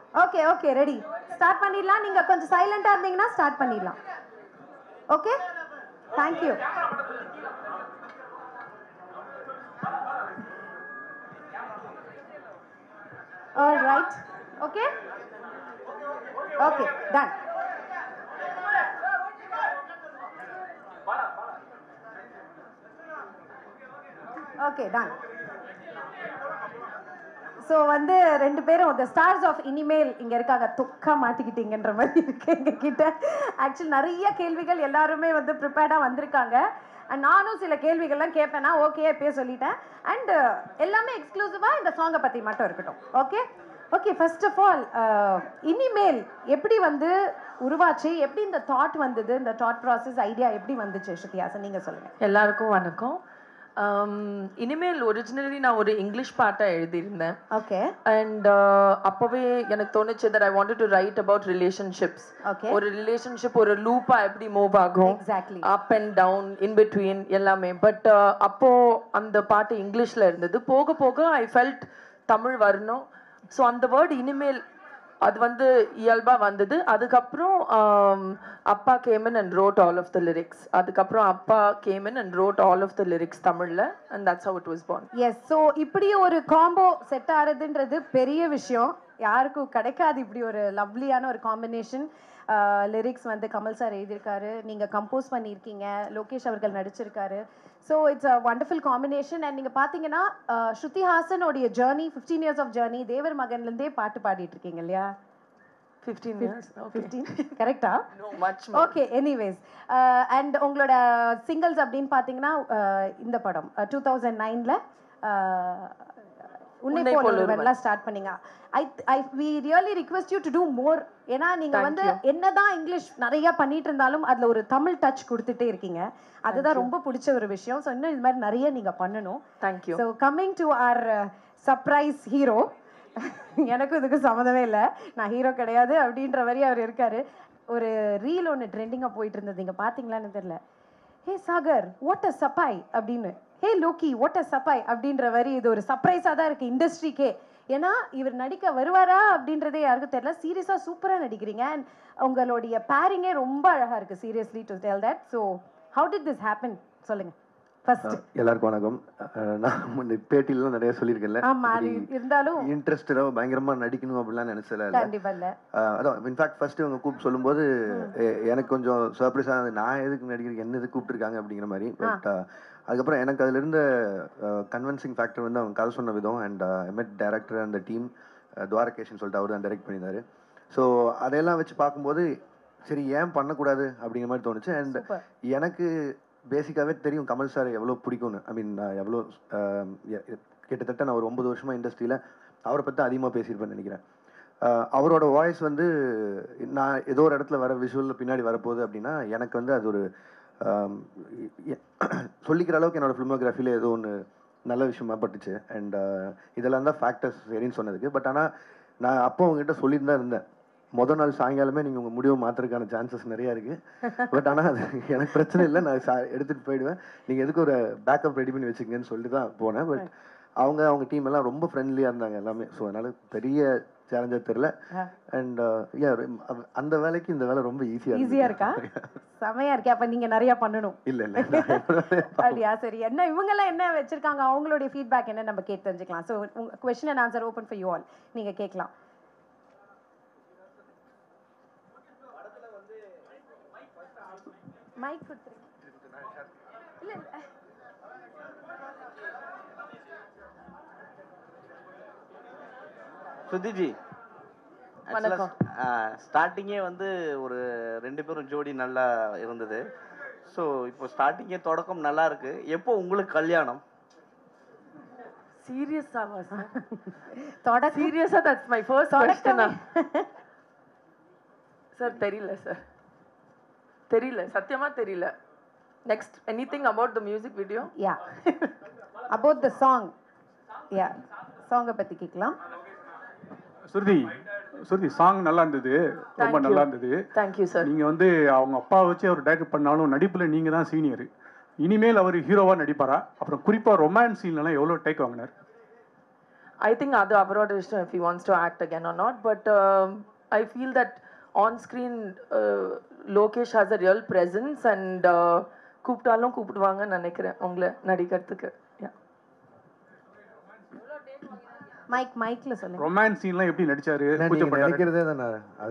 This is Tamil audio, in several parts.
ஓகே ஓகே ரெடி ஸ்டார்ட் பண்ணிடலாம் நீங்க கொஞ்சம் சைலண்டா இருந்தீங்கன்னா ஸ்டார்ட் பண்ணிடலாம் okay thank you all right okay okay done okay done so வந்து ரெண்டு பேரும் த ஸ்டார்ஸ் ஆஃப் இனிமேல் இங்க இருக்காங்க துக்கா மாட்டிக்கிட்டீங்கன்ற மாதிரி இருக்கு எங்க கிட்ட ஆக்சுவலி நிறைய கேள்விகள் எல்லாருமே வந்து ப்ரிப்பேர்டாக வந்திருக்காங்க அண்ட் நானும் சில கேள்விகள்லாம் கேட்பேன்னா ஓகே இப்பயே சொல்லிட்டேன் அண்ட் எல்லாமே எக்ஸ்க்ளூசிவாக இந்த சாங்கை பற்றி மட்டும் இருக்கட்டும் okay okay first of all இனிமேல் எப்படி வந்து உருவாச்சு எப்படி இந்த தாட் வந்தது இந்த தாட் ப்ராசஸ் ஐடியா எப்படி வந்துச்சு ஸ்ருதியாசன் நீங்கள் சொல்லுங்கள் எல்லாருக்கும் வணக்கம் Um, இனிமேல் ஒரிஜினலி நான் ஒரு இங்கிலீஷ் பாட்டை எழுதியிருந்தேன் ஓகே அண்ட் அப்போவே எனக்கு தோணுச்சு that I wanted to write about relationships okay ஒரு ரிலேஷன்ஷிப் ஒரு லூப்பா எப்படி மூவ் ஆகும் exactly up and down in between எல்லாமே பட் அப்போ அந்த பாட்டு இங்கிலீஷ்ல இருந்தது போக போக ஐ ஃபெல்ட் தமிழ் வரணும் ஸோ அந்த வேர்ட் இனிமேல் அது வந்து இயல்பா வந்தது அதுக்கப்புறம் ஆம், அப்பா came in and wrote all of the lyrics அதுக்கப்புறம் அப்பா came in and wrote all of the lyrics தமிழ்ல and that's how it was born yes so இப்படி ஒரு காம்போ செட் ஆகிறதுன்றது பெரிய விஷயம் யாருக்கும் கிடைக்காது இப்படி ஒரு லவ்லியான ஒரு காம்பினேஷன் லிரிக்ஸ் வந்து கமல் சார் எழுதியிருக்காரு நீங்கள் கம்போஸ் பண்ணியிருக்கீங்க லோகேஷ் அவர்கள் நடிச்சிருக்காரு so it's a wonderful combination and நீங்கள் பார்த்தீங்கன்னா அஹ், ஸ்ருதி ஹாசனோடைய journey fifteen years of journey தேவர் மகன்லேருந்தே பாட்டு பாடிட்டு இருக்கீங்க இல்லையா ஃபிஃப்டீன் இயர்ஸ் ஃபிஃப்டீன் கரெக்டா no much okay anyways and உங்களோட சிங்கிள்ஸ் அப்படின்னு பார்த்தீங்கன்னா uh, இந்த படம் டூ தௌசண்ட் நைனில் உன்னை உன்னை போல போல ஒருவன்லாம் ஸ்டார்ட் பண்ணீங்க I I we really request you to do more ஏன்னா நீங்க Thank வந்து you. என்னதான் இங்கிலீஷ் நிறைய பண்ணிட்டு இருந்தாலும் அதுல ஒரு தமிழ் டச் கொடுத்துட்டே இருக்கீங்க அதுதான் ரொம்ப பிடிச்ச ஒரு விஷயம் ஸோ இன்னும் இது மாதிரி நிறைய நீங்க பண்ணணும் thank you so coming to our surprise hero எனக்கும் இதுக்கு சம்மந்தமே இல்லை நான் ஹீரோ கிடையாது அப்படின்ற மாதிரி அவர் இருக்காரு ஒரு ரீல் ஒன்று ட்ரெண்டிங்காக போயிட்டு இருந்தது நீங்கள் பார்த்தீங்களான்னு தெரியல ஹே சாகர் வாட் அ சப்பாய் அப்படின்னு ஹே லோக்கி வாட் அ சப்பாய் அப்படின்ற மாதிரி இது ஒரு சர்ப்ரைஸாக தான் இருக்குது இண்டஸ்ட்ரிக்கே ஏன்னா இவர் நடிக்க வருவாரா அப்படின்றதே யாருக்கும் தெரியல சீரியஸாக சூப்பராக நடிக்கிறீங்க அண்ட் உங்களுடைய பேரிங்கே ரொம்ப அழகாக இருக்குது seriously to tell that so how did this happen சொல்லுங்கள் ஃபர்ஸ்ட் எல்லாருக்கும் வணக்கம் அஹ் நான் முன்ன பேட்டிலாம் நிறைய சொல்லியிருக்கேன்ல ஆமா அது இருந்தாலும் இன்ட்ரெஸ்டடோ பயங்கரமா நடிக்கணும் அப்படிலாம் நினைச்சல இல்ல கண்டிப்பா இல்ல அஹ் அதான் இன்ஃபேக்ட் ஃபர்ஸ்ட் இவங்க கூப்பிட்டு சொல்லும்போது எ- எனக்கு கொஞ்சம் சர்ப்ரைஸா இருந்தது நான் எதுக்கு நடிக்கிறேன் என்ன எதுக்கு கூப்பிட்டுருக்காங்க அப்படிங்கிற மாதிரி பட் அதுக்கப்புறம் எனக்கு அதுல இருந்த கன்வின்சிங் ஃபேக்டர் வந்து அவங்க கதை சொன்ன விதம் அண்ட் எம்எட் டேரக்டர் அந்த டீம் துவாரகேஷன் சொல்லிட்டு அவர் தான் டைரக்ட் பண்ணியிருந்தாரு ஸோ அதையெல்லாம் வச்சு பார்க்கும்போது சரி ஏன் பண்ணக்கூடாது அப்படிங்கிற மாதிரி தோணுச்சு அண்ட் சூப்பர் எனக்கு பேசிக்காகவே தெரியும் கமல் சார் எவ்வளோ பிடிக்கும்னு ஐ மீன் எவ்வளோ ஆம், எ- எ- கிட்டத்தட்ட நான் ஒரு ஒன்பது வருஷமா இண்டஸ்ட்ரியில் அவரை பற்றி அதிகமாக பேசியிருப்பேன்னு நினைக்கிறேன் ஆஹ், அவரோட வாய்ஸ் வந்து நான் ஏதோ ஒரு இடத்துல வர விஷுவலில் பின்னாடி வரப்போகுது அப்படின்னா எனக்கு வந்து அது ஒரு ஆம், எ- சொல்லிக்கிற அளவுக்கு என்னோட ஃபிலிமோகிராஃபியில் ஏதோ ஒன்று நல்ல விஷயமா பட்டுச்சு அண்ட் இதெல்லாம் தான் ஃபேக்டர்ஸ் சரின்னு சொன்னதுக்கு பட் ஆனால் நான் அப்போ உங்ககிட்ட சொல்லிட்டு தான் இருந்தேன் முதல் நாள் சாயங்காலமே நீங்கள் உங்கள் முடிவை மாற்றுறதுக்கான சான்சஸ் நிறையா இருக்குது பட் ஆனால் அது எனக்கு பிரச்சனை இல்லை நான் சா எடுத்துகிட்டு போயிடுவேன் நீங்கள் எதுக்கு ஒரு பேக்கப் ரெடி பண்ணி வச்சுக்கங்கன்னு சொல்லிட்டு தான் போனேன் பட் அவங்க அவங்க டீம் எல்லாம் ரொம்ப ஃப்ரெண்ட்லியாக இருந்தாங்க எல்லாமே ஸோ அதனால பெரிய சேலஞ்சாக தெரில அண்ட் அந்த வேலைக்கு இந்த வேலை ரொம்ப ஈஸியாக ஈஸியா இருக்கா செமையா இருக்கே அப்ப நீங்க நிறைய பண்ணணும் இல்லை இல்லை அப்படியா சரி என்ன இவங்க எல்லாம் என்ன வச்சிருக்காங்க அவங்களுடைய ஃபீட்பேக் என்ன நம்ம கேட்டு தெரிஞ்சுக்கலாம் ஸோ உங்க question and answer open for you all நீங்க கேட்கலாம் மைக் கொடுத்துருங்க இல்ல இல்ல சுதிஜி வணக்கம். ஸ்டார்டிங்கே வந்து ஒரு ரெண்டு பேரும் ஜோடி நல்லா இருந்தது ஸோ இப்போ ஸ்டார்டிங்கே தொடக்கம் நல்லா இருக்கு எப்போ உங்களுக்கு கல்யாணம் சீரியஸாவா சார் தொடக்க சீரியஸா தட்ஸ் மை ஃபர்ஸ்ட் கொஸ்டினா சார் தெரியல சார் தெரியல சத்தியமா தெரியல next anything about the music video yeah about the song yeah சாங்கை பத்தி கேட்கலாம் சுருதி சுருதி சாங் நல்லா இருந்தது ரொம்ப Thank நல்லா you. இருந்தது தேங்க்யூ சார் நீங்க வந்து அவங்க அப்பா வச்சு அவர் டைரக்ட் பண்ணாலும் நடிப்புல நீங்க தான் சீனியர் இனிமேல் அவர் ஹீரோவா நடிப்பாரா அப்புறம் குறிப்பா ரொமான்ஸ் சீன்லாம் எவ்வளவு டேக் வாங்கினார் ஐ திங்க் அது அவரோட இஷ்டம் if he wants to act again or not but I feel that on screen Lokesh has a real presence and கூப்பிட்டாலும் கூப்பிடுவாங்கன்னு நினைக்கிறேன் உங்களை நடிக்கிறதுக்கு Yeah. மைக் மைக்ல சொல்லுங்க ரொமான்ஸ் சீன்லாம் எப்படி நடிச்சாரு ஏன்னா நீங்க கூச்சப்பட்டாரு நினைக்கிறதே தானே அது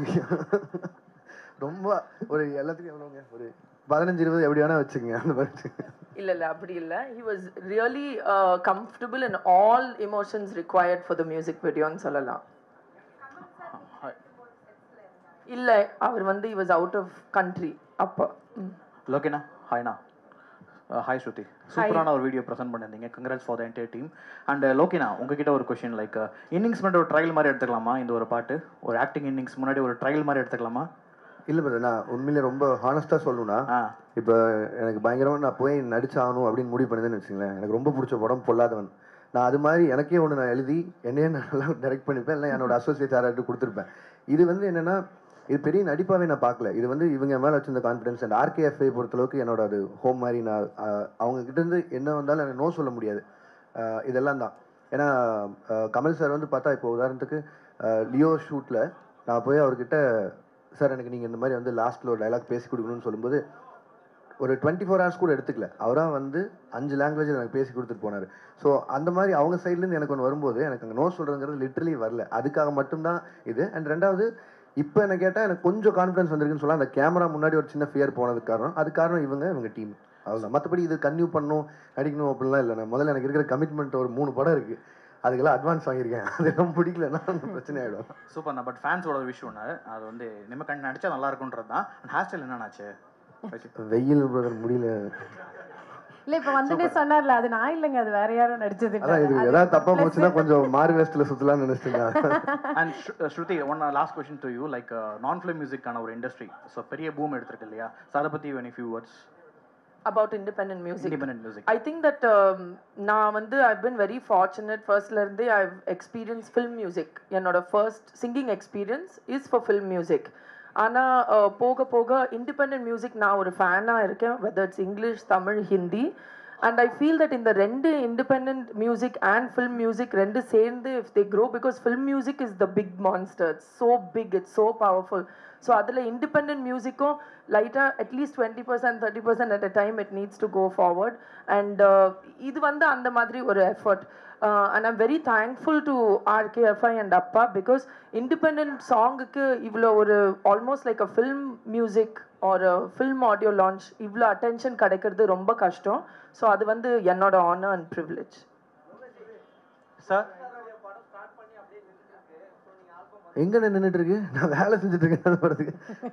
ரொம்ப ஒரு எல்லாத்துக்கும் எவ்வளோங்க ஒரு பதினஞ்சு இருபது எப்படி வேணா வச்சுக்கங்க அந்த மாதிரி இல்ல இல்ல அப்படி இல்ல he was really comfortable in all emotions required for the music வீடியோன்னு சொல்லலாம் இல்ல அவர் வந்து he was out of country அப்போ ம். லோகேனா ஹாய்ண்ணா ஹாய் ஸ்ருதி சூப்பரான ஒரு வீடியோ ப்ரெசென்ட் பண்ணியிருந்தீங்க congrats for the entire team and லோகேனா உங்ககிட்ட ஒரு கொஷின் லைக் இன்னிங்ஸ் மட்டும் ஒரு ட்ரையல் மாதிரி எடுத்துக்கலாமா இந்த ஒரு பாட்டு ஒரு ஆக்டிங் இன்னிங்ஸ் முன்னாடி ஒரு ட்ரையல் மாதிரி எடுத்துக்கலாமா இல்லை பிரதர் நான் உண்மையிலே ரொம்ப ஹானஸ்ட்டாக சொல்லணும்னா ஆ இப்போ எனக்கு பயங்கரமாக நான் போய் நடிச்சாகணும் அப்படின்னு முடிவு பண்ணிருந்தேன்னு வச்சுங்களேன் எனக்கு ரொம்ப பிடிச்ச படம் பொல்லாதவன் நான் அது மாதிரி எனக்கே ஒன்று நான் எழுதி என்னையே நான் நல்லா டைரக்ட் பண்ணிப்பேன் இல்லை என்னோட அசோசியேட் யாராவது கொடுத்துருப்பேன் இது வந்து என்னன்னா இது பெரிய நடிப்பாவே நான் பார்க்கல இது வந்து இவங்க மேலே வச்சிருந்த கான்ஃபிடன்ஸ் அண்ட் ஆர்கேஎஃப்ஐ பொறுத்தளவுக்கு என்னோட அது ஹோம் மாதிரி நான் ஆஹ், அவங்க கிட்ட இருந்து என்ன வந்தாலும் எனக்கு நோ சொல்ல முடியாது ஆஹ், இதெல்லாம் தான் ஏன்னா ஆஹ், கமல் சார் வந்து பார்த்தா இப்போ உதாரணத்துக்கு ஆஹ், லியோ ஷூட்டில் நான் போய் அவர்கிட்ட சார் எனக்கு நீங்கள் இந்த மாதிரி வந்து லாஸ்ட்டில் ஒரு டைலாக் பேசி கொடுக்கணும்னு சொல்லும்போது ஒரு டுவெண்ட்டி ஃபோர் ஹவர்ஸ் கூட எடுத்துக்கல அவராக வந்து அஞ்சு லாங்குவேஜில் எனக்கு பேசி கொடுத்துட்டு போனார் ஸோ அந்த மாதிரி அவங்க சைட்லேருந்து எனக்கு ஒன்று வரும்போது எனக்கு அங்கே நோ சொல்கிறதுங்கிறது லிட்ரலி வரல அதுக்காக மட்டும்தான் இது அண்ட் ரெண்டாவது இப்போ என்ன கேட்டால் எனக்கு கொஞ்சம் கான்ஃபிடன்ஸ் வந்திருக்குன்னு சொல்லலாம் அந்த கேமரா முன்னாடி ஒரு சின்ன ஃபியர் போனதுக்கு காரணம் அது காரணம் இவங்க இவங்க டீம் அவ்வளோதான் மற்றபடி இது கன்யூ பண்ணணும் நடிக்கணும் அப்படிலாம் இல்லை நான் முதல்ல எனக்கு இருக்கிற கமிட்மெண்ட் ஒரு மூணு படம் இருக்குது அதுக்கெல்லாம் அட்வான்ஸ் வாங்கியிருக்கேன் அதெல்லாம் பிடிக்கலன்னா பிரச்சனை ஆகிடும் சூப்பர்ண்ணா பட் ஃபேன்ஸோட விஷயம் ஒன்று அது வந்து நிம்ம கண் நடிச்சா நல்லா இருக்குன்றது தான் ஹேர் ஸ்டைல் என்னன்னாச்சு வெயில் brother முடியல இல்ல இப்ப வந்துட்டே சொன்னார்ல அது நான் இல்லைங்க அது வேற யாரும் நடிச்சது இல்ல. அதான் இது அது ஏதாவது தப்பா plus போச்சுன்னா கொஞ்சம் மாறு வேஸ்ட்ல சுத்தலாம்னு நினைச்சிட்டேன் and Shruti one last question to you like நான் ஃபிலிம் மியூசிக்கான ஒரு இண்டஸ்ட்ரி ஸோ பெரிய பூம் எடுத்திருக்கு இல்லையா ஸோ அதை பற்றி வெனி few words about independent music independent music I think that um, நான் வந்து I've been very fortunate ஃபர்ஸ்ட்ல இருந்தே I've experienced film music என்னோட first singing experience is for film music ஆனா uh, போக போக இண்டிபெண்டன்ட் மியூசிக் நான் ஒரு ஃபேனாக இருக்கேன் whether it's English Tamil Hindi and I feel that இந்த ரெண்டு independent music and film music ரெண்டு சேர்ந்து if they grow because film music is the big monster it's so big it's so powerful so அதில் இண்டிபெண்ட் மியூசிக்கும் லைட்டாக at least twenty percent thirty percent at a time it needs to go forward and இது வந்து அந்த மாதிரி ஒரு effort and I'm very thankful to RKFI and அப்பா பிகாஸ் இண்டிபெண்ட் சாங்குக்கு இவ்வளோ ஒரு almost like a film music ஒரு ஃபில்ம் ஆடியோ லான்ச் இவ்வளோ அட்டென்ஷன் கிடைக்கிறது ரொம்ப கஷ்டம் ஸோ அது வந்து என்னோட ஆனர் அண்ட் ப்ரிவிலேஜ் சார் எங்க நின்றுட்டு இருக்கு நான் வேலை செஞ்சுட்டு இருக்கேன் அந்த படத்துக்கு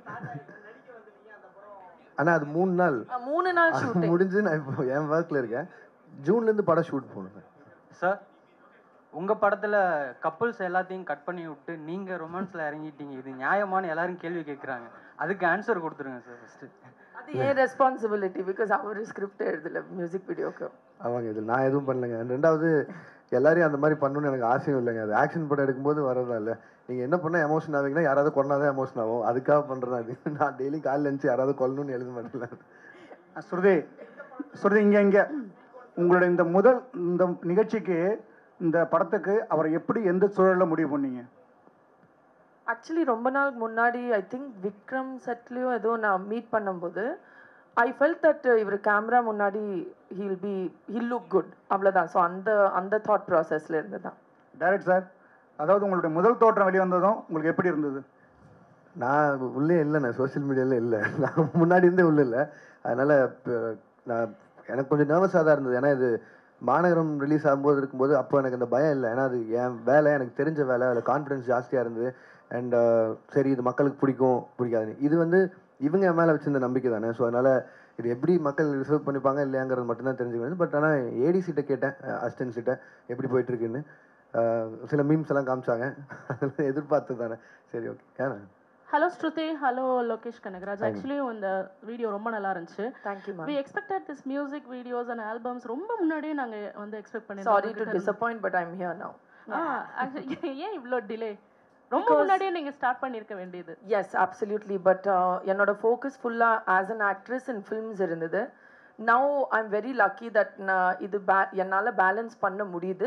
ஆனா அது மூணு நாள் மூணு நாள் அது ஷூட்டிங் முடிஞ்சு நான் இப்போ என் ஒர்க்ல இருக்கேன் ஜூன்ல இருந்து படம் ஷூட் போகணும் சார் உங்க படத்துல கப்புள்ஸ் எல்லாத்தையும் கட் பண்ணி விட்டு நீங்க ரொமான்ஸ்ல இறங்கிட்டீங்க இது நியாயமான்னு எல்லாரும் கேள்வி கேட்குறாங்க அதுக்கு ஆன்சர் கொடுத்துருங்க சார் ஃபர்ஸ்ட் அது ஏன் ரெஸ்பான்சிபிலிட்டி பிகாஸ் அவர் ஸ்கிரிப்ட் எழுதல மியூசிக் வீடியோக்கு ஆமாங்க இது நான் எதுவும் பண்ணலைங்க And ரெண்டாவது எல்லாரையும் அந்த மாதிரி பண்ணணும்னு எனக்கு ஆசையும் இல்லைங்க அது ஆக்ஷன் படம் எடுக்கும்போது வரதா இல்லை நீங்கள் என்ன பண்ணால் எமோஷன் ஆவீங்கன்னா யாராவது கொண்டாதான் எமோஷன் ஆகும் அதுக்காக பண்ணுறதா அது நான் டெய்லி காலையில் இருந்துச்சு யாராவது கொல்லணும்னு எழுத மாட்டேன் ஸ்ருதி ஸ்ருதி இங்க இங்க உங்களுடைய இந்த முதல் இந்த நிகழ்ச்சிக்கு இந்த படத்துக்கு அவரை எப்படி எந்த சூழல்ல முடிவு பண்ணீங்க ஆக்சுவலி ரொம்ப நாள் முன்னாடி ஐ திங்க் விக்ரம் செட்லேயோ ஏதோ நான் மீட் பண்ணும்போது ஐ ஃபெல்ட் தட் இவர் கேமரா முன்னாடி he'll be he'll look good அவ்வளோதான் ஸோ அந்த அந்த தாட் ப்ராசஸ்ல இருந்து தான் டைரக்ட் சார் அதாவது உங்களுடைய முதல் தோற்றம் வெளிவந்ததும் உங்களுக்கு எப்படி இருந்தது நான் உள்ளே இல்லைண்ணே சோஷியல் மீடியாவில் இல்லை நான் முன்னாடி இருந்தே உள்ள இல்லை அதனால் இப்போ நான் எனக்கு கொஞ்சம் நர்வஸாக தான் இருந்தது ஏன்னா இது மாநகரம் ரிலீஸ் ஆகும்போது இருக்கும்போது அப்போ எனக்கு அந்த பயம் இல்லை ஏன்னா அது என் வேலை எனக்கு தெரிஞ்ச வேலை அதில் கான்ஃபிடன்ஸ் ஜாஸ்தியாக இருந்தது அண்ட் சரி இது மக்களுக்கு பிடிக்கும் பிடிக்காதுன்னு இது வந்து இவங்க என் மேலே வச்சிருந்த நம்பிக்கை தானே ஸோ அதனால் இது எப்படி மக்கள் ரிசர்வ் பண்ணிப்பாங்க இல்லையாங்கிறது மட்டும்தான் தெரிஞ்சுக்கணும் பட் ஆனால் ஏடிசிட்ட கேட்டேன் அசிஸ்டன்ஸிட்ட எப்படி போயிட்டுருக்குன்னு சில மீம்ஸ் எல்லாம் காமிச்சாங்க அதெல்லாம் எதிர்பார்த்து தானே சரி ஓகே ஏன்னா hello Shruti hello Lokesh Kanagaraj actually இந்த வீடியோ ரொம்ப நல்லா இருந்துச்சு thank you we ma'am expected this music videos and albums ரொம்ப முன்னாடியே நாங்க வந்து எக்ஸ்பெக்ட் சாரி டு பண்ணிருந்தோம் disappoint but I'm here now actually ஏன் இவ்ளோ டிலே ரொம்ப Because- முன்னாடியே நீங்க ஸ்டார்ட் பண்ணிருக்க வேண்டியது எஸ் அப்சல்யூட்லி பட் என்னோட ஃபோக்கஸ் ஃபுல்லாக as an actress in films இருந்தது now I am very lucky that நான் இது பே என்னால் பேலன்ஸ் பண்ண முடியுது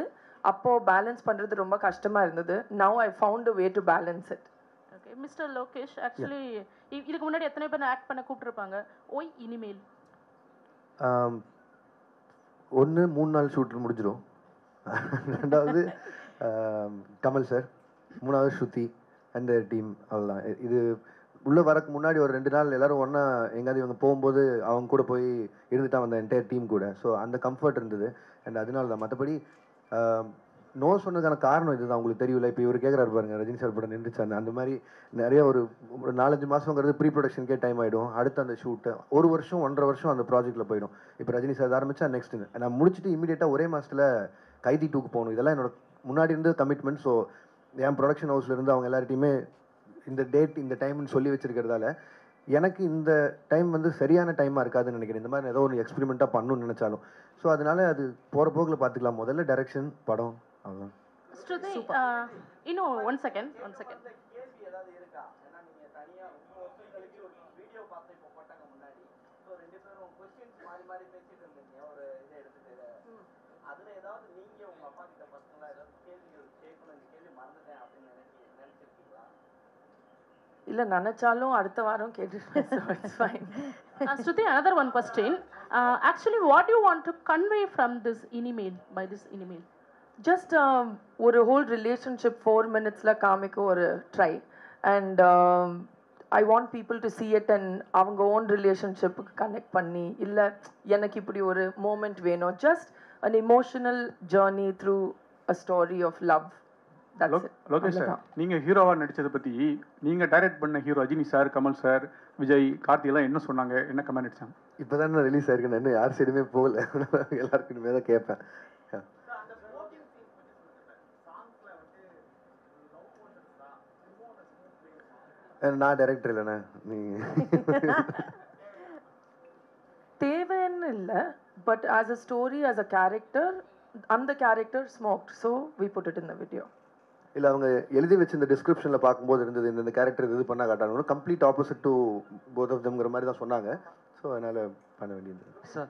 அப்போ பேலன்ஸ் பண்றது ரொம்ப கஷ்டமா இருந்தது now I found way to balance it okay mister Lokesh actually இதுக்கு முன்னாடி எத்தனை பேர் ஆக்ட் பண்ண கூப்பிட்டுருப்பாங்க ஒய் இனிமேல் ஒன்று மூணு நாள் ஷூட் முடிஞ்சிடும் ரெண்டாவது ஆம், கமல் சார் மூணாவது ஸ்ருதி அண்ட் டீம் அவ்வளோதான் இ- இது உள்ளே வரக்கு முன்னாடி ஒரு ரெண்டு நாள் எல்லாரும் ஒன்றா எங்கேயாவது இவங்க போகும்போது அவங்க கூட போய் இருந்துட்டா வந்த என்டையர் டீம் கூட ஸோ அந்த கம்ஃபர்ட் இருந்தது அண்ட் அதனால தான் மற்றபடி நோ சொன்னதுக்கான காரணம் இதுதான் உங்களுக்கு தெரியல இப்போ இவர் கேட்குறாரு பாருங்க ரஜினி சார் படம் நின்றுச்சு அந்த அந்த மாதிரி நிறைய ஒரு ஒரு நாலஞ்சு மாதங்கிறது ப்ரீ ப்ரொடக்ஷனுக்கே டைம் ஆகிடும் அடுத்து அந்த ஷூட்டு ஒரு வருஷம் ஒன்றரை வருஷம் அந்த ப்ராஜெக்ட்டில் போயிடும் இப்போ ரஜினி சார் ஆரம்பிச்சா நெக்ஸ்ட் நான் முடிச்சுட்டு இமீடியட்டாக ஒரே மாதத்தில் கைதி டூக்கு போகணும் இதெல்லாம் என்னோட முன்னாடி இருந்து கமிட்மெண்ட் ஸோ என் ப்ரொடக்ஷன் ஹவுஸ்ல இருந்து அவங்க எல்லார்ட்டையுமே இந்த டேட் இந்த டைம்னு சொல்லி வச்சிருக்கிறதால எனக்கு இந்த டைம் வந்து சரியான டைமாக இருக்காதுன்னு நினைக்கிறேன் இந்த மாதிரி ஏதோ ஒரு எக்ஸ்பெரிமெண்ட்டாக பண்ணணும்னு நினச்சாலும் ஸோ அதனால அது போகிற போக்கில் பார்த்துக்கலாம் முதல்ல டைரக்ஷன் படம் அவ்வளோதான் ஸ்ருதி இன்னும் ஒன் செகண்ட் ஒன் செகண்ட் கேள்வி ஏதாவது இருக்கா ஏன்னா நீங்க தனியா ரொம்ப வருஷம் கழிச்சு ஒரு வீடியோ பார்த்து இப்போ போட்டாங்க முன்னாடி ஸோ ரெண்டு பேரும் கொஸ்டின்ஸ் மாறி மாறி பேசிட்டு இருந்தீங்க ஒரு இதை எடுத்துட்டு அதுல ஏதாவது நீங்க உங்க அப்பா கிட்ட பர்சனலா ஏதாவது கேள்வி கேட்கணும் இந்த கேள்வி மறந்துட்டேன் அப்படின்னு நினைச்சு நினைச்சிருக்கீங்களா இல்ல நினைச்சாலும் அடுத்த வாரம் கேட்டுருப்பேன் so it's fine. uh, Shruti, another one question. Uh, actually, what do you want to convey from this email, by this email? Just ஒரு ஹோல் ரிலேஷன்ஷிப் ஃபோர் மினிட்ஸில் காமிக்க ஒரு try and I want people to see it and அவங்க ஓன் ரிலேஷன்ஷிப்புக்கு கனெக்ட் பண்ணி இல்லை எனக்கு இப்படி ஒரு மூமெண்ட் வேணும் just an emotional journey through a story of love லோ- லோகேஷ் சார் நீங்க ஹீரோவா நடிச்சதை பத்தி நீங்க டைரக்ட் பண்ண hero Rajini sir Kamal sir Vijay Karthi எல்லாம் என்ன சொன்னாங்க என்ன கமெண்ட் அடிச்சாங்க இப்போ தான் ரிலீஸ் ஆயிருக்கு நான் இன்னும் யார் சைடுமே போகல எல்லாருக்கும் இனிமேல் தான் கேட்பேன் அஹ் நான் டைரக்டர் இல்லைண்ணே நீ தேவைன்னு இல்லை but as a story as a character அந்த character smoked so we put it in the video இல்லை அவங்க எழுதி வச்சிருந்த டிஸ்கிரிப்ஷனில் பார்க்கும்போது இருந்தது இந்த கேரக்டர் இது பண்ண காட்டாங்க complete opposite to both of தம்ங்கிற மாதிரி தான் சொன்னாங்க ஸோ அதனால் பண்ண வேண்டியது சார்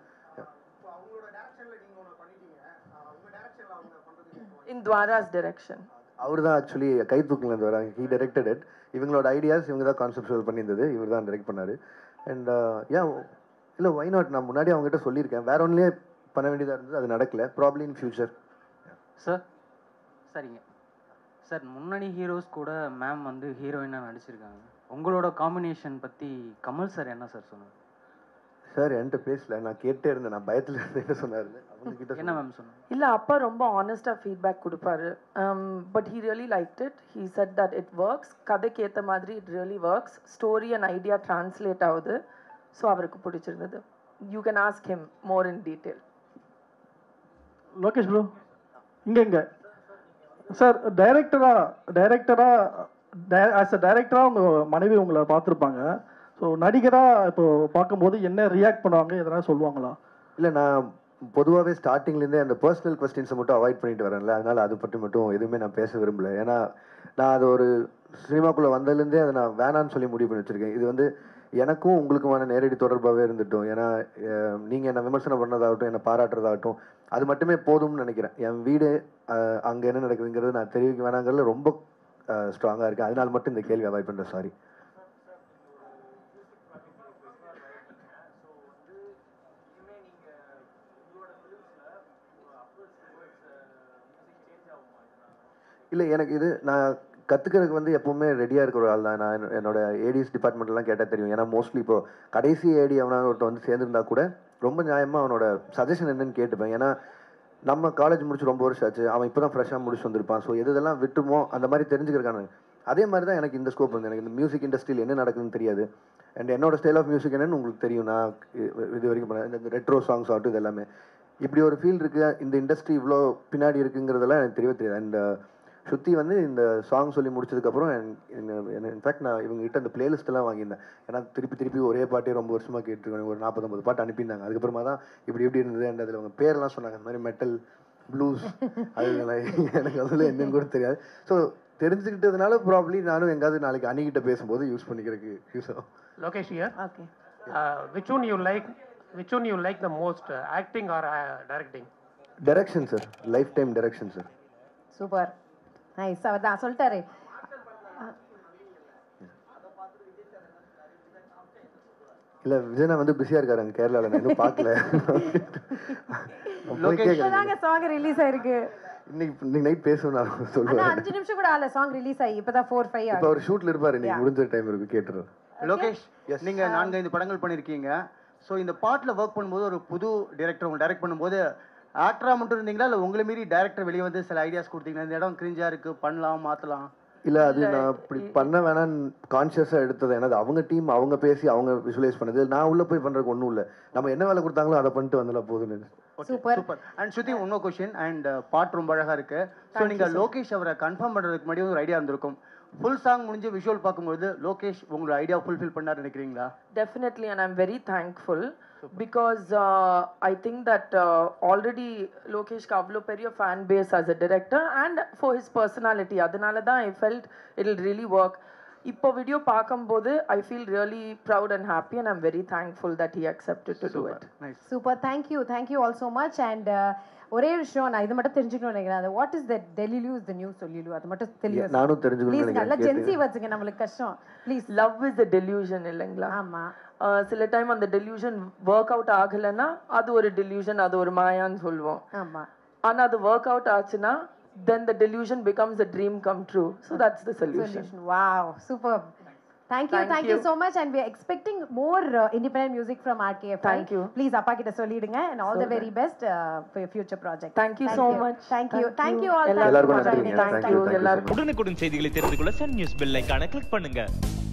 இன் துவாராஸ் டிரெக்ஷன் அவர் தான் ஆக்சுவலி கை தூக்கிலேருந்து வராங்க ஹீ டைரக்டட் இட் இவங்களோட ஐடியாஸ் இவங்க தான் கான்செப்ட் பண்ணியிருந்தது இவர் தான் டைரக்ட் பண்ணார் அண்ட் ஏன் இல்லை ஒய் நாட் நான் முன்னாடி அவங்ககிட்ட சொல்லியிருக்கேன் வேற ஒன்லேயே பண்ண வேண்டியதாக இருந்தது அது நடக்கல ப்ராப்ளி இன் ஃபியூச்சர் சார் சரிங்க சார் முன்னணி ஹீரோஸ் கூட மேம் வந்து ஹீரோயினாக நடிச்சிருக்காங்க உங்களோட காம்பினேஷன் பற்றி கமல் சார் என்ன சார் சொன்னாங்க சார் என்கிட்ட பேசல நான் கேட்டே இருந்தேன் நான் பயத்தில் இருந்து என்ன சொன்னார் அவங்க கிட்ட என்ன மேம் சொன்னாங்க இல்லை அப்பா ரொம்ப ஆனஸ்டாக ஃபீட்பேக் கொடுப்பாரு but he really like it he said that it works கதைக்கு ஏற்ற மாதிரி it really works story and idea translate ஆகுது ஸோ அவருக்கு பிடிச்சிருந்தது you can ask him more in detail Lokesh bro இங்க இங்க சார் டைரக்டரா டைரக்டரா ஆஸ் அ டைரக்டரா உங்க மனைவி உங்களை பார்த்துருப்பாங்க ஸோ நடிகரா இப்போ பார்க்கும்போது என்ன ரியாக்ட் பண்ணுவாங்க எதனா சொல்லுவாங்களா இல்லை நான் பொதுவாகவே ஸ்டார்டிங்லேருந்தே அந்த பர்சனல் கொஸ்டின்ஸை மட்டும் அவாய்ட் பண்ணிட்டு வரேன்ல அதனால அதை பற்றி மட்டும் எதுவுமே நான் பேச விரும்பல ஏன்னா நான் அது ஒரு சினிமாக்குள்ளே வந்ததுலேருந்தே அதை நான் வேணான்னு சொல்லி முடிவு பண்ணி வச்சிருக்கேன் இது வந்து எனக்கும் உங்களுக்குமான நேரடி தொடர்பாகவே இருந்துட்டோம் ஏன்னா நீங்கள் என்னை விமர்சனம் பண்ணதாகட்டும் என்னை பாராட்டுறதாகட்டும் அது மட்டுமே போதும்னு நினைக்கிறேன் என் வீடு அங்கே என்ன நடக்குதுங்கிறது நான் தெரிவிக்க வேணாங்கிறதுல ரொம்ப ஸ்ட்ராங்காக இருக்கேன் அதனால மட்டும் இந்த கேள்வி அவாய்ட் பண்ணுறேன் சாரி இல்லை எனக்கு இது நான் கற்றுக்கிறதுக்கு வந்து எப்பவுமே ரெடியாக இருக்கிற ஒரு ஆள் தான் நான் என்னோ- என்னோட ஏடிஎஸ் டிபார்ட்மெண்ட்லாம் கேட்டால் தெரியும் ஏன்னா மோஸ்ட்லி இப்போ கடைசி ஏடி அவனா ஒருத்தன் வந்து சேர்ந்துருந்தா கூட ரொம்ப நியாயமாக அவனோட சஜஷன் என்னன்னு கேட்டுப்பேன் ஏன்னா நம்ம காலேஜ் முடிச்சு ரொம்ப வருஷம் ஆச்சு அவன் இப்போ தான் ஃப்ரெஷ்ஷாக முடிச்சு வந்திருப்பான் ஸோ எது இதெல்லாம் விட்டுமோ அந்த மாதிரி தெரிஞ்சுக்கிறக்கான அதே மாதிரி தான் எனக்கு இந்த ஸ்கோப் வந்து எனக்கு இந்த மியூசிக் இண்டஸ்ட்ரியில் என்ன நடக்குதுன்னு தெரியாது அண்ட் என்னோட ஸ்டைல் ஆஃப் மியூசிக் என்னன்னு உங்களுக்கு தெரியும் நான் இ- இது வரைக்கும் பண்ண இந்த ரெட்ரோ சாங்ஸ் ஆகட்டும் இது எல்லாமே இப்படி ஒரு ஃபீல் இருக்குது இந்த இண்டஸ்ட்ரி இவ்வளோ பின்னாடி இருக்குங்கிறதெல்லாம் எனக்கு தெரியவே தெரியாது அண்ட் சுத்தி வந்து இந்த சாங் சொல்லி முடிச்சதுக்கப்புறம் இன்ஃபேக்ட் நான் இவங்க கிட்ட அந்த பிளேலிஸ்ட் எல்லாம் வாங்கியிருந்தேன் ஏன்னா திருப்பி திருப்பி ஒரே பாட்டே ரொம்ப வருஷமா கேட்டுருக்கேன் ஒரு நாற்பத்தொம்பது பாட்டு அனுப்பியிருந்தாங்க அதுக்கப்புறமா தான் இப்படி எப்படி இருந்தது அண்ட் அதில் அவங்க பேரெல்லாம் சொன்னாங்க இந்த மாதிரி மெட்டல் ப்ளூஸ் அது எனக்கு அதில் என்னன்னு கூட தெரியாது ஸோ தெரிஞ்சுக்கிட்டதுனால ப்ராப்ளி நானும் எங்காவது நாளைக்கு அணிகிட்ட பேசும்போது யூஸ் பண்ணிக்கிறதுக்கு யூஸ் ஆகும் Lokesh here. Okay Uh, which one you like? Which one you like the most, uh, acting or uh, directing? Direction sir lifetime direction sir super nice அவர் தான் சொல்லிட்டாரு இல்ல விஜயனா வந்து பிஸியா இருக்காரு அங்க கேரளால நான் இன்னும் பார்க்கல நான் போய் கேட்கறேன் இப்பதாங்க சாங் ரிலீஸ் ஆயிருக்கு இன்னைக்கு இன்னைக்கு நைட் பேசுவேன் நான் ஆனா சொல்லுவேன் அஞ்சு நிமிஷம் கூட ஆகல சாங் ரிலீஸ் ஆகி இப்பதான் ஃபோர் ஃபைவ் இப்போ அவர் ஷூட்ல இருப்பாரு இன்னைக்கு முடிஞ்ச டைம் இருக்கு கேட்டுறேன் லோகேஷ் நீங்க நான்கு ஐந்து படங்கள் பண்ணிருக்கீங்க ஸோ இந்த பாட்டுல ஒர்க் பண்ணும்போது ஒரு புது டைரக்டர் உங்க டைரக்ட் பண்ணும்போது ஆக்டரா மட்டும் இருந்தீங்களா இல்ல உங்களை மீறி டைரக்டர் வெளியே வந்து சில ஐடியாஸ் கொடுத்தீங்களா இந்த இடம் கிரிஞ்சா இருக்கு பண்ணலாம் மாத்தலாம் இல்ல அது நான் அப்படி பண்ண வேணாம்னு கான்சியஸா எடுத்தது ஏன்னா அது அவங்க டீம் அவங்க பேசி அவங்க விஷுவலைஸ் பண்ணது நான் உள்ள போய் பண்றதுக்கு ஒண்ணும் இல்ல நம்ம என்ன வேலை கொடுத்தாங்களோ அதை பண்ணிட்டு வந்தல போதும்னு சூப்பர் சூப்பர் அண்ட் ஸ்ருதி இன்னொரு கொஸ்டின் அண்ட் பாட்டு ரொம்ப அழகா இருக்கு ஸோ நீங்க லோகேஷ் அவரை கன்ஃபார்ம் பண்றதுக்கு முன்னாடி ஒரு ஐடியா இருந்திருக்கும் ஃபுல் சாங் முடிஞ்சு விஷுவல் பார்க்கும்போது லோகேஷ் உங்களோட ஐடியா ஃபுல்ஃபில் பண்ணாரு நினைக்கிறீங்களா Definitely, and I'm very thankful because uh, I think that uh, already Lokesh Kavlo Periya fan base as a director and for his personality. அதனால தான் I felt it'll really work. இப்போ வீடியோ பார்க்கும்போது I feel really proud and happy and I'm very thankful that he accepted to do it super thank you thank you all so much and ஒரே விஷயம் நான் இது மட்டும் தெரிஞ்சுக்கணும்னு நினைக்கிறேன் அது what is the delulu is the new solulu அது மட்டும் தெளிவா நானும் தெரிஞ்சுக்கணும்னு ப்ளீஸ் நல்லா நினைக்கிறேன் ஜென்சி வச்சுங்க நம்மளுக்கு கஷ்டம் please love is a delusion இல்லைங்களா ஆமா Uh, சில டைம் அந்த டெலியூஷன் ஒர்க் அவுட் ஆகலைன்னா அது ஒரு டெலியூஷன் அது ஒரு மாயான்னு சொல்லுவோம் ஆமா ஆனா அது ஒர்க் அவுட் ஆச்சுன்னா then the delusion becomes a dream come true so that's the solution solution. Wow, superb. Thank you, Thank thank you you. so much, and we are expecting more uh, independent music from RKFI. Thank you. Please, அப்பா கிட்ட சொல்லிடுங்க and all the சொல்றேன். very best uh, for your future project. Thank you so much. Thank you, Thank thank you. you all. Thank you எல்லாருக்கும் for நன்றிங்க. joining us. Thank Thank you, you thank you so எல்லாருக்கும் much. உடனுக்குடன் செய்திகளை தெரிந்து கொள்ள சன் நியூஸ் பெல் ஐக்கான கிளிக் பண்ணுங்க